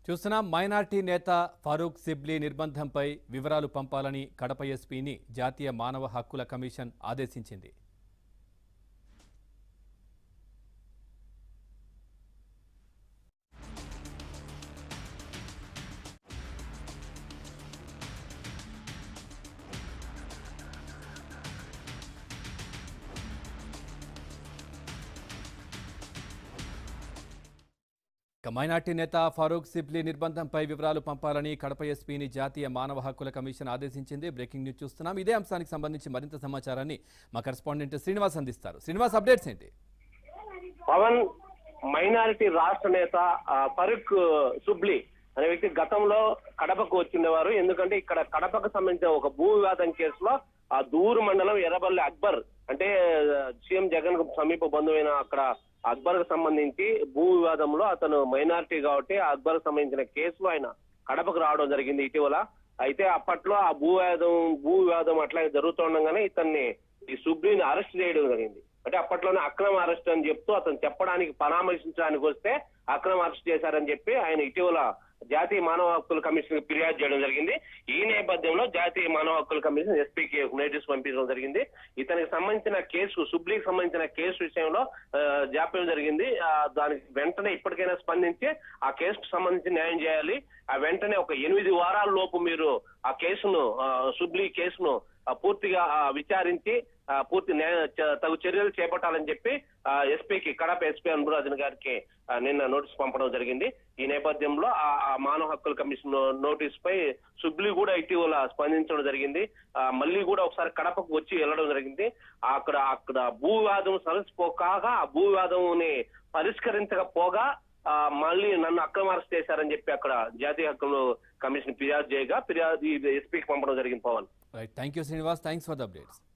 చూస్తున్నాం మైనార్టీ నేత ఫరూక్ సిబ్లీ నిర్బంధంపై వివరాలు పంపాలని కడప ఎస్పీని జాతీయ మానవ హక్కుల కమిషన్ ఆదేశించింది ఇక మైనార్టీ నేత ఫరూక్ సిబ్లీ నిర్బంధంపై వివరాలు పంపాలని కడప ఎస్పీని జాతీయ మానవ హక్కుల కమిషన్ ఆదేశించింది బ్రేకింగ్ న్యూస్ చూస్తున్నాం ఇదే అంశానికి సంబంధించి మరింత సమాచారాన్ని మా కరెస్పాండెంట్ శ్రీనివాస్ అందిస్తారు శ్రీనివాస్ అప్డేట్స్ ఏంటి పవన్ మైనారిటీ రాష్ట్ర నేత ఆ, ఫరూక్ సుబ్లీ అనే వ్యక్తి గతంలో కడపకు వచ్చిండేవారు ఎందుకంటే ఇక్కడ కడపకు సంబంధించిన ఒక భూ వివాదం కేసులో ఆ దూరు మండలం ఎర్రబల్లి అక్బర్ అంటే ఆ, సీఎం జగన్ కు సమీప బంధువైన అక్కడ అక్బర్ కు సంబంధించి భూ వివాదంలో అతను మైనారిటీ కాబట్టి ఆ అక్బర్ కు సంబంధించిన కేసులో ఆయన కడపకు రావడం జరిగింది ఇటీవల అయితే అప్పట్లో ఆ భూ వివాదం భూ వివాదం అట్లాగే జరుగుతుండగానే ఇతన్ని ఈ సుబ్రీని అరెస్ట్ చేయడం జరిగింది అంటే అప్పట్లోనే అక్రమ అరెస్ట్ అని చెప్తూ అతను చెప్పడానికి పరామర్శించడానికి వస్తే అక్రమ అరెస్ట్ చేశారని చెప్పి ఆయన ఇటీవల జాతీయ మానవ హక్కుల కమిషన్ ఫిర్యాదు చేయడం జరిగింది ఈ నేపథ్యంలో జాతీయ మానవ హక్కుల కమిషన్ ఎస్పీకి నోటీస్ పంపించడం జరిగింది ఇతనికి సంబంధించిన కేసు సుబ్లీకి సంబంధించిన కేసు విషయంలో ఆ, జాప్యం జరిగింది ఆ, దానికి వెంటనే ఇప్పటికైనా స్పందించి ఆ కేసుకు సంబంధించి న్యాయం చేయాలి ఆ వెంటనే ఒక ఎనిమిది వారాల లోపు మీరు ఆ కేసును ఆ, సుబ్లీ కేసును ఆ, పూర్తిగా ఆ, విచారించి ఆ, పూర్తి న్యాయ చ- తగు చర్యలు చేపట్టాలని చెప్పి ఆ, ఎస్పీకి కడప ఎస్పీ అనురాజన్ గారికి ఆ, నిన్న నోటీస్ పంపడం జరిగింది ఈ నేపథ్యంలో ఆ ఆ మానవ హక్కుల కమిషన్ నో- నోటీస్ పై సుబ్లీ కూడా ఇటీవల స్పందించడం జరిగింది ఆ, మళ్ళీ కూడా ఒకసారి కడపకు వచ్చి వెళ్ళడం జరిగింది అక్కడ అక్కడ భూ వివాదం సరసిపోకాగా ఆ భూ వివాదంని పరిష్కరించకపోగా ఆ, మళ్ళీ నన్ను అక్రమ అరెస్ట్ చేశారని చెప్పి అక్కడ జాతీయ హక్కుల కమిషన్ ఫిర్యాదు చేయగా ఫిర్యాదు ఎస్పీకి పంపడం జరిగింది Pavan right thank you Srinivas thanks for the updates